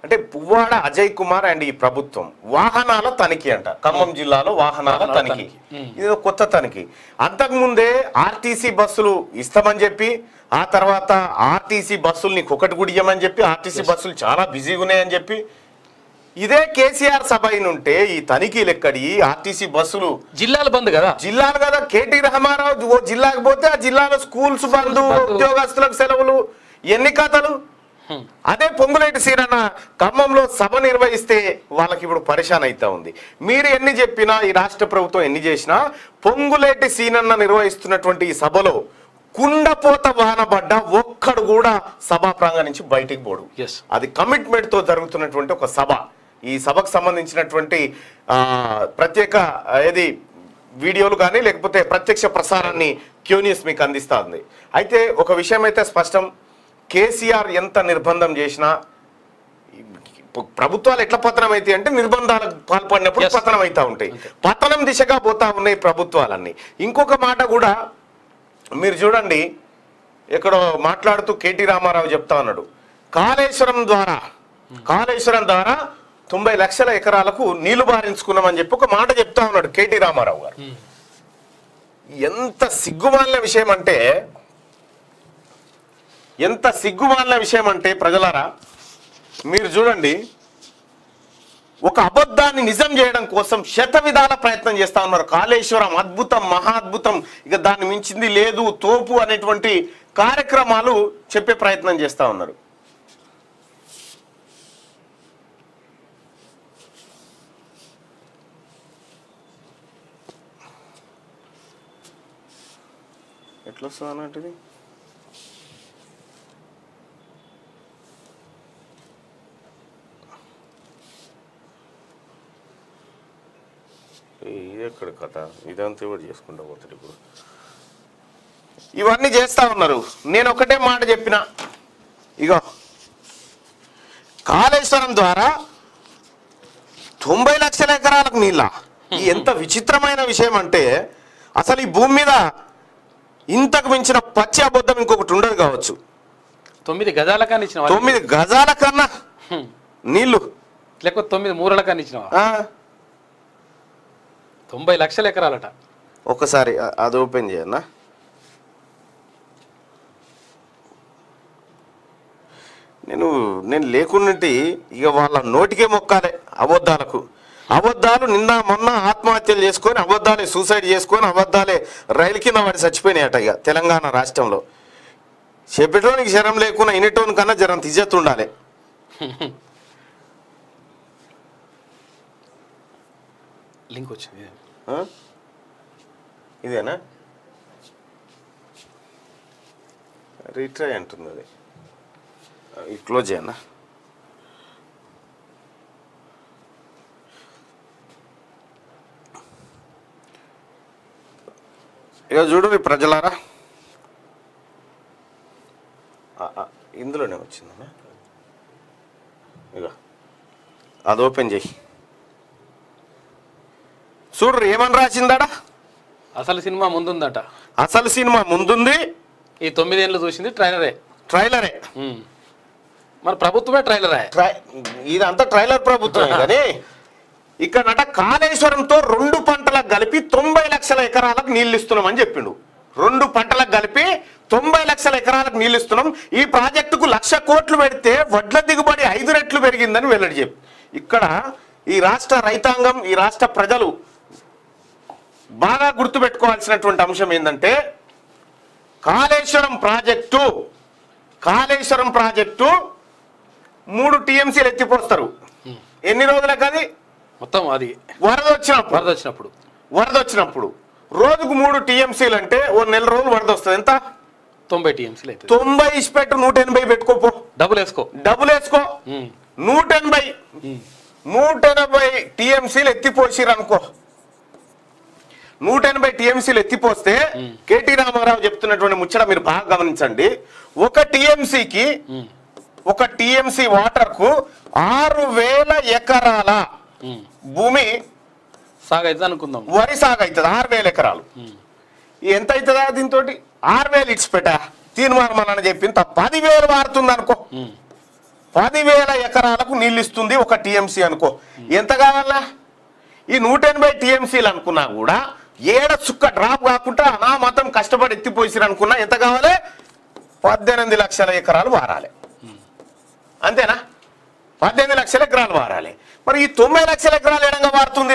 అంటే పువ్వాడ అజయ్ కుమార్ అండ్ ఈ ప్రభుత్వం వాహనాల తనిఖీ అంట ఖమ్మం జిల్లాలో వాహనాల వాహనాల తనిఖీ తనిఖీ. ఇది ఒక కొత్త తనిఖీ అంతకుముందే ఆర్టీసీ బస్సులు ఇస్తామని చెప్పి ఆ తర్వాత ఆర్టీసీ బస్సుల్ని ఒకటి కూడా ఇయ్యమని చెప్పి ఆర్టీసీ బస్సులు చాలా బిజీగా ఉన్నాయని చెప్పి ఇదే కేసీఆర్ సభ అయినుంటే ఈ తనిఖీలు ఎక్కడి ఆర్టీసీ బస్సులు జిల్లాలు బంద్ కదా జిల్లాలు కదా కేటీ రామారావు ఓ జిల్లాకు పోతే ఆ జిల్లాలో స్కూల్స్ బంద్ బంద్. ఉద్యోగస్తులకు సెలవులు ఎన్ని కథలు హ్మ్. అదే పొంగులేటి సీరన్న ఖమ్మంలో సభ నిర్వహిస్తే వాళ్ళకి ఇప్పుడు పరిశాన్ అవుతా ఉంది మీరు ఎన్ని చెప్పినా ఈ రాష్ట్ర ప్రభుత్వం ఎన్ని చేసినా పొంగులేటి సీనన్న నిర్వహిస్తున్నటువంటి ఈ సభలో కుండపోత వాన పడ్డ ఒక్కడు కూడా సభా ప్రాంగణం నుంచి బయటికి పోడు Yes. అది కమిట్మెంట్ తో జరుగుతున్నటువంటి ఒక సభ ఈ సభకు సంబంధించినటువంటి ఆ, ప్రత్యేక ఆ, ఏది వీడియోలు కానీ లేకపోతే ప్రత్యక్ష ప్రసారాన్ని క్యూనియస్ మీకు అందిస్తా ఉంది అయితే ఒక విషయం అయితే స్పష్టం కేసీఆర్ ఎంత నిర్బంధం చేసినా ప్ర- ప్రభుత్వాలు ఎట్లా పతనం అవుతాయి అంటే నిర్బంధాలకు పాల్పడినప్పుడు Yes. పతనం అవుతా ఉంటాయి పతనం దిశగా పోతా ఉన్నాయి ప్రభుత్వాలన్నీ ఇంకొక మాట కూడా మీరు చూడండి ఎక్కడో మాట్లాడుతూ కేటీ రామారావు చెప్తా ఉన్నాడు కాళేశ్వరం ద్వారా కాళేశ్వరం ద్వారా తొంభై లక్షల ఎకరాలకు నీళ్లు బారించుకున్నామని చెప్పి ఒక మాట చెప్తా ఉన్నాడు కేటీ రామారావు గారు ఎంత సిగ్గుమాలిన విషయం అంటే ఎంత సిగ్గుమాలిన విషయం అంటే ప్రజలారా మీరు చూడండి ఒక అబద్ధాన్ని నిజం చేయడం కోసం శత విధాల ప్రయత్నం చేస్తా ఉన్నారు కాళేశ్వరం అద్భుతం మహా అద్భుతం ఇక దాన్ని మించింది లేదు తోపు అనేటువంటి కార్యక్రమాలు చెప్పే ప్రయత్నం చేస్తా ఉన్నారు ఎట్లా వస్తుంది అన్నట్టుది ఇది ఎక్కడ కథ ఇదంతా ఎవరు చేసుకుంటా పోతాడు ఇప్పుడు ఇవన్నీ చేస్తా ఉన్నారు నేను ఒకటే మాట చెప్పిన ఇగో కాళేశ్వరం ద్వారా తొంభై లక్షల ఎకరాలకు నీళ్ళ ఈ ఎంత విచిత్రమైన విషయం అంటే అసలు ఈ భూమి మీద ఇంతకు మించిన పచ్చి అబద్ధం ఇంకొకటి ఉండదు కావచ్చు తొమ్మిది గజాల కానీ ఇచ్చినవా తొమ్మిది గజాల కన్నా హ్మ్. నీళ్లు లేకపోతే తొమ్మిది మూరల కానీ ఇచ్చినవా ఆ, తొంభై లక్షల ఎకరాలట ఒకసారి అ- అది ఓపెన్ చేయన్నా నేను నేను లేకున్నట్టు ఇక వాళ్ళ నోటికే మొక్కాలే అబద్ధాలకు అబద్ధాలు నిన్న మొన్న ఆత్మహత్యలు చేసుకొని అబద్ధాలే సూసైడ్ చేసుకొని అబద్ధాలే రైలు కింద వాడి చచ్చిపోయినాయట ఇక తెలంగాణ రాష్ట్రంలో చెప్పేటోనికి జ్వరం లేకుండా ఇనేటోని కన్నా జ్వరం తిజత్తు ఉండాలి లింక్ వచ్చింది ఆ? ఇదేనా రీట్రై అంటుంది అది ఇది క్లోజ్ చేయనా ఇక చూడు ఈ ప్రజలారా ఆ, ఆ, ఇందులోనే వచ్చిందన్నా ఇక అది ఓపెన్ చేయి చూడ్రు ఏమని రాసిందాడా అసలు సినిమా ముందుందట అసలు సినిమా ముందుంది ఈ తొమ్మిదేళ్ళు చూసింది ట్రైలరే ట్రైలరే హ్మ్. మరి ప్రభుత్వమే ట్రైలరే ట్రై ఇదంతా ట్రైలర్ ప్రభుత్వమే కానీ ఇక్కడట కాళేశ్వరంతో రెండు పంటలకు కలిపి తొంభై లక్షల ఎకరాలకు నీళ్ళు ఇస్తున్నామని చెప్పిండు రెండు పంటలకు కలిపి తొంభై లక్షల ఎకరాలకు నీళ్ళు ఇస్తున్నాం ఈ ప్రాజెక్టుకు లక్ష కోట్లు పెడితే వడ్ల దిగుబడి ఐదు రెట్లు పెరిగిందని వెల్లడి చెప్పి ఇక్కడ ఈ రాష్ట్ర రైతాంగం ఈ రాష్ట్ర ప్రజలు బాగా గుర్తుపెట్టుకోవాల్సినటువంటి అంశం ఏంటంటే కాళేశ్వరం ప్రాజెక్టు కాళేశ్వరం ప్రాజెక్టు మూడు టీఎంసీలు ఎత్తిపోస్తారు ఎన్ని రోజులకు అది మొత్తం అది వరద వచ్చినప్పుడు వరద వచ్చినప్పుడు వరద వచ్చినప్పుడు రోజుకు మూడు టీఎంసీలు అంటే ఓ నెల రోజులు వరద వస్తుంది ఎంత తొంభై టీఎంసీలు అవుతుంది తొంభై ఇసిపెట్టు నూట ఎనభై పెట్టుకోపో డబ్బులు వేసుకో డబ్బులు వేసుకో హ్మ్. నూట ఎనభై నూట ఎనభై టీఎంసీలు ఎత్తిపోసిరు అనుకో నూట ఎనభై టీఎంసీలు ఎత్తిపోస్తే కేటీ రామారావు చెప్తున్నటువంటి ముచ్చట మీరు బాగా గమనించండి ఒక టీఎంసీకి హ్మ్. ఒక టీఎంసీ వాటర్ కు ఆరు వేల ఎకరాల హ్మ్. భూమి సాగైతే అనుకుందాం వరి సాగు అవుతుంది ఆరు వేల ఎకరాలు హ్మ్. ఎంత అవుతుందా దీంతో ఆరు వేలు ఇచ్చిపెట్టా తీర్మానం అని చెప్పింది తప్ప పదివేలు మారుతుంది అనుకో హ్మ్. పదివేల ఎకరాలకు నీళ్ళు ఇస్తుంది ఒక టీఎంసీ అనుకో ఎంత కావాలా ఈ నూట ఎనభై టీఎంసీలు అనుకున్నా కూడా ఏడ చుక్క డ్రాప్ కాకుండా అనామతం కష్టపడి ఎత్తిపోసిరు అనుకున్నా ఎంత కావాలి పద్దెనిమిది లక్షల ఎకరాలు వారాలి అంతేనా పద్దెనిమిది లక్షల ఎకరాలు వారాలి మరి ఈ తొంభై లక్షల ఎకరాలు ఎడంగా వారుతుంది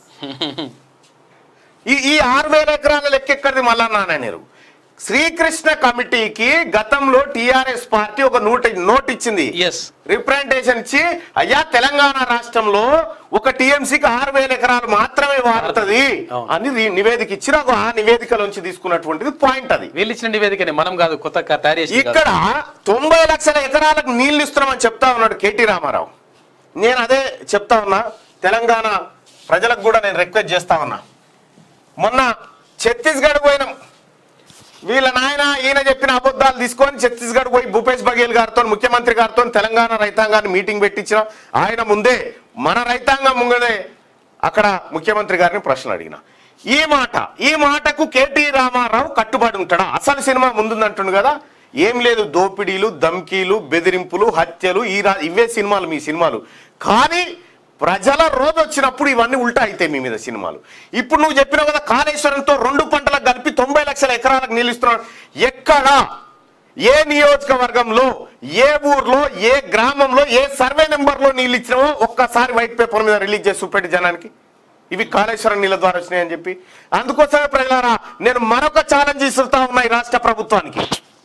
ఈ ఈ ఆరు వేల ఎకరాల లెక్క ఎక్కడిది మళ్ళా నానేరు శ్రీకృష్ణ కమిటీకి గతంలో టిఆర్ఎస్ పార్టీ ఒక నోట్ నోట్ ఇచ్చింది ఎస్ రిప్రజెంటేషన్ ఇచ్చి అయ్యా తెలంగాణ రాష్ట్రంలో ఒక టీఎంసీకి ఆరు వేల ఎకరాలు మాత్రమే వాడుతుంది అవును. అని రి- నివేదిక ఇచ్చి నాకు ఆ నివేదికలోంచి తీసుకున్నటువంటిది పాయింట్ అది వీళ్ళు ఇచ్చిన నివేదికనే మనం కాదు కొత్త క- తయారు చేసింది కాదు. ఇక్కడ తొంభై లక్షల ఎకరాలకు నీళ్లు ఇస్తున్నామని చెప్తా ఉన్నాడు కేటీ రామారావు నేను అదే చెప్తా ఉన్నా తెలంగాణ ప్రజలకు కూడా నేను రిక్వెస్ట్ చేస్తా ఉన్నా మొన్న ఛత్తీస్గఢ్ పోయినాం వీళ్ళ నాయన ఈయన చెప్పిన అబద్ధాలు తీసుకొని ఛత్తీస్గఢ్ పోయి భూపేష్ బఘేల్ గారితో ముఖ్యమంత్రి గారితో తెలంగాణ రైతాంగాన్ని మీటింగ్ పెట్టించిన ఆయన ముందే మన రైతాంగం ముంగడే అక్కడ ముఖ్యమంత్రి గారిని ప్రశ్న అడిగిన ఈ మాట ఈ మాటకు కేటీ రామారావు కట్టుబడి ఉంటాడా అసలు సినిమా ముందుందంటుండు కదా ఏం లేదు దోపిడీలు ధమ్కీలు బెదిరింపులు హత్యలు ఈ రా ఇవే సినిమాలు మీ సినిమాలు కానీ ప్రజల రోజు వచ్చినప్పుడు ఇవన్నీ ఉల్టా అవుతాయి మీ మీద సినిమాలు ఇప్పుడు నువ్వు చెప్పినావు కదా కాళేశ్వరంతో రెండు పంటలకు కలిపి తొంభై లక్షల ఎకరాలకు నిలుస్తున్నాడు ఎక్కడా ఏ నియోజకవర్గంలో ఏ ఊర్లో ఏ గ్రామంలో ఏ సర్వే నెంబర్లో నీళ్ళు ఇచ్చినావో ఒక్కసారి వైట్ పేపర్ మీద రిలీజ్ చేసి చూపెట్టి జనానికి ఇవి కాళేశ్వరం నీళ్ళ ద్వారా వచ్చినాయని చెప్పి అందుకోసమే ప్రజలారా నేను మరొక ఛాలెంజ్ ఇస్తుతా ఉన్నా ఈ రాష్ట్ర ప్రభుత్వానికి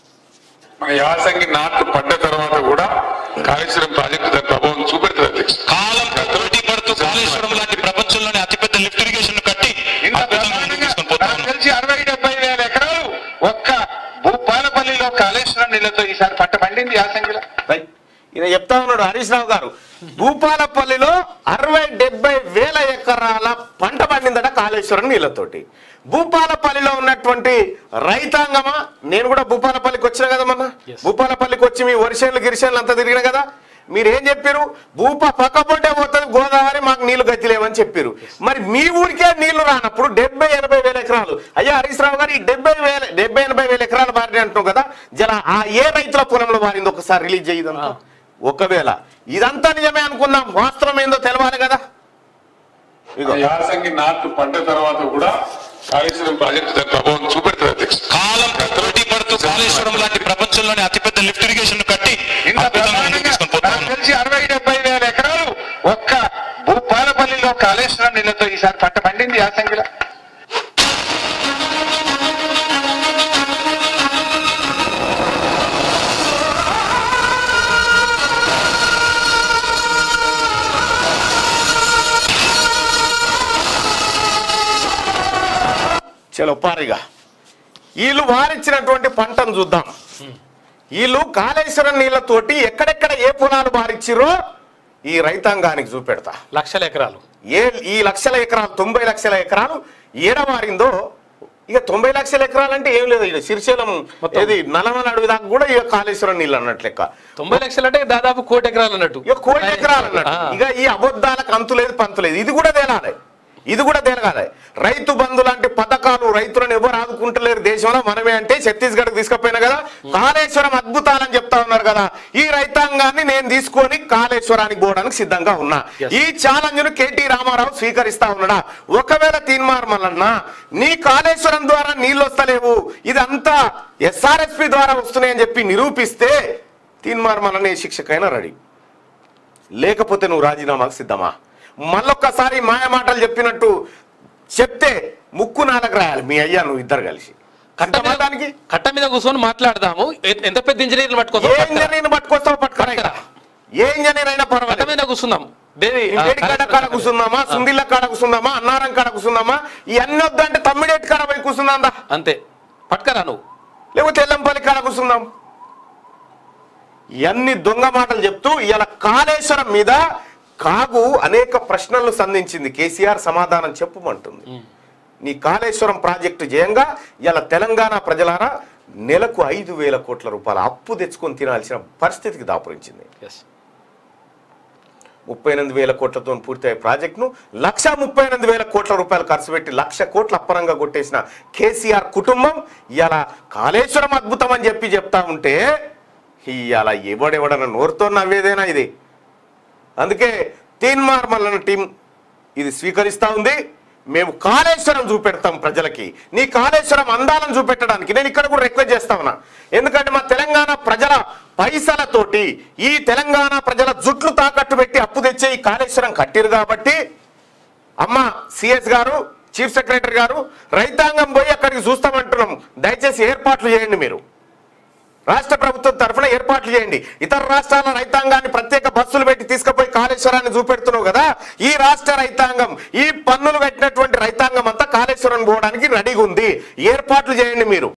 మన యాసంగి నాట్లు పడ్డ తర్వాత కూడా కాళేశ్వరం ప్రాజెక్టు దాని ప్రభావం చూపెడుతుంది అధ్యక్ష కాలం పోటీ పడుతూ కాళేశ్వరం లాంటి ప్రపంచంలోని అతిపెద్ద లిఫ్ట్ ఇరిగేషన్ కట్టి ఇంత అద్భుతంగా ముందుకు బ్రహ్మాండంగా తీసుకొని పోతా నాకు ఉన్నాం తెలిసి అరవై డెబ్బై వేల ఎకరాలు ఒక్క భూపాలపల్లిలో కాళేశ్వరం నీళ్లతో ఈసారి పంట పండింది యాసంగిలో రైట్. ఈయన చెప్తా ఉన్నాడు హరీష్ రావు గారు భూపాలపల్లిలో అరవై డెబ్బై వేల ఎకరాల పంట పండిందట కాళేశ్వరం నీళ్ళతోటి భూపాలపల్లిలో ఉన్నటువంటి రైతాంగమా నేను కూడా భూపాలపల్లికి వచ్చిన కదా మొన్న Yes. భూపాలపల్లికి వచ్చి మీ వరిసేన్లు గిరిసేన్లు అంతా తిరిగిన కదా మీరు ఏం చెప్పారు భూప పక్క పొంటే పోతుంది గోదావరి మాకు నీళ్లు గతిలేవని చెప్పారు మరి మీ ఊరికే నీళ్లు రానప్పుడు డెబ్బై ఎనభై వేల ఎకరాలు అయ్యా హరీష్ రావు గారు ఈ డెబ్బై వేల డెబ్బై ఎనభై వేల ఎకరాలు బారిన అంటున్నాం కదా జల ఆ ఏ రైతుల పొలంలో బారింది ఒకసారి రిలీజ్ చేయదంతా ఒకవేళ ఇదంతా నిజమే అనుకుందాం వాస్తవం ఏందో తెలవాలి కదా ఇగో యాసంగి నాట్లు పడ్డ తర్వాత కూడా కాళేశ్వరం ప్రాజెక్టు దాని ప్రభావం చూపెడుతుంది అధ్యక్ష కాలం పోటీ పడుతూ కాళేశ్వరం లాంటి ప్రపంచంలోని అతిపెద్ద లిఫ్ట్ ఇరిగేషన్ కట్టి ఇంత అద్భుతంగా ముందుకు బ్రహ్మాండంగా తీసుకొని పోతా నాకు ఉన్నాం తెలిసి అరవై డెబ్బై వేల ఎకరాలు ఒక్క భూపాలపల్లిలో కాళేశ్వరం నీళ్లతో ఈసారి పంట పండింది యాసంగిలో చలో పారిగా వీళ్ళు వారిచ్చినటువంటి పంటను చూద్దాం వీళ్ళు కాళేశ్వరం నీళ్లతోటి ఎక్కడెక్కడ ఏ పొలాలు వారిచ్చిరో ఈ రైతాంగానికి చూపెడతా లక్షల ఎకరాలు ఏ ఈ లక్షల ఎకరాలు తొంభై లక్షల ఎకరాలు ఏడవారిందో ఇక తొంభై లక్షల ఎకరాలు అంటే ఏం లేదు ఇక శ్రీశైలం మొత్తం. ఏది నలమల అడవి దాకా కూడా ఇక కాళేశ్వరం నీళ్ళు అన్నట్లు లెక్క తొంభై లక్షలు అంటే దాదాపు కోటి ఎకరాలు అన్నట్టు ఇక కోటి ఎకరాలు అన్నట్టు ఆ. ఇక ఈ అబద్ధాలకు అంతు లేదు పంతు లేదు ఇది కూడా తేలాలి ఇది కూడా తేలగాలి రైతు బంధు లాంటి పథకాలు రైతులను ఎవరు ఆదుకుంటలేరు దేశంలో మనమే అంటే ఛత్తీస్గఢ్ తీసుకుపోయినా కదా కాళేశ్వరం అద్భుతాలని చెప్తా ఉన్నారు కదా ఈ రైతాంగాన్ని నేను తీసుకొని కాళేశ్వరానికి పోవడానికి సిద్ధంగా ఉన్నా Yes. ఈ ఛాలెంజ్ ను కేటీ రామారావు స్వీకరిస్తా ఉన్నాడా ఒకవేళ తీన్మార్ మల్లన్న నీ కాళేశ్వరం ద్వారా నీళ్ళు వస్తలేవు ఇదంతా ఎస్ఆర్ఎస్పి ద్వారా వస్తున్నాయని చెప్పి నిరూపిస్తే తీన్మార్ మల్లన్న ఏ శిక్షకైనా రెడీ లేకపోతే నువ్వు రాజీనామాకు సిద్ధమా మళ్ళొక్కసారి మాయ మాటలు చెప్పినట్టు చెప్తే ముక్కు నాలకు రాయాలి మీ అయ్యా నువ్వు ఇద్దరు కలిసి కట్ట మీద కట్టడానికి కట్ట మీద కూర్చొని మాట్లాడదాము ఎ- ఎంత పెద్ద ఇంజనీర్లు ఏ పట్టుకోవచ్చు ఇంజనీర్ పట్టుకొస్తావు పట్టుకోరా ఏ ఇంజనీర్ అయినా కట్ట పర్వాలేదు మీద కూర్చుందాం దేవి ఆ, వేడికాడ కాడ కూర్చుందామా సుందిల్ల కాడ కూర్చుందామా అన్నారం కాడ కూర్చుందామా ఇవన్నీ వద్దంటే తమ్మిడేటి కాడ పోయి కూర్చుందా అంతే పట్టుకరా నువ్వు లేకపోతే ఎల్లంపల్లి కాడ కూర్చుందాం ఇవన్నీ దొంగ మాటలు చెప్తూ ఇలా కాళేశ్వరం మీద కాగు అనేక ప్రశ్నలు సంధించింది కేసీఆర్ సమాధానం చెప్పమంటుంది నీ కాళేశ్వరం ప్రాజెక్టు జయంగా ఇలా తెలంగాణ ప్రజలారా నెలకు ఐదు వేల కోట్ల రూపాయల అప్పు తెచ్చుకొని తినాల్సిన పరిస్థితికి దాపురించింది ఎస్ ముప్పై ఎనిమిది వేల కోట్లతో పూర్తయ్యే ప్రాజెక్టును లక్ష ముప్పై ఎనిమిది వేల కోట్ల రూపాయలు ఖర్చు పెట్టి లక్ష కోట్ల అప్పరంగా కొట్టేసిన కేసీఆర్ కుటుంబం ఇలా కాళేశ్వరం అద్భుతం అని చెప్పి చెప్తా ఉంటే ఇవాళ ఎవడెవడన నోరుతో నవ్వేదేనా ఇది అందుకే తీన్మార్ మల్లన టీం ఇది స్వీకరిస్తా ఉంది మేము కాళేశ్వరం చూపెడతాం ప్రజలకి నీ కాళేశ్వరం అందాలను చూపెట్టడానికి నేను ఇక్కడ కూడా రిక్వెస్ట్ చేస్తా ఉన్నా ఎందుకంటే మా తెలంగాణ ప్రజల పైసలతోటి ఈ తెలంగాణ ప్రజల జుట్లు తాకట్టు పెట్టి అప్పు తెచ్చే ఈ కాళేశ్వరం కట్టిరు కాబట్టి అమ్మ సిఎస్ గారు చీఫ్ సెక్రటరీ గారు రైతాంగం పోయి అక్కడికి చూస్తామంటున్నాం దయచేసి ఏర్పాట్లు చేయండి మీరు రాష్ట్ర ప్రభుత్వం తరఫున ఏర్పాట్లు చేయండి ఇతర రాష్ట్రాల రైతాంగాన్ని ప్రత్యేక బస్సులు పెట్టి తీసుకుపోయి కాళేశ్వరాన్ని చూపెడుతున్నావు కదా ఈ రాష్ట్ర రైతాంగం ఈ పన్నులు కట్టినటువంటి రైతాంగం అంతా కాళేశ్వరం పోవడానికి రెడీగా ఉంది ఏర్పాట్లు చేయండి మీరు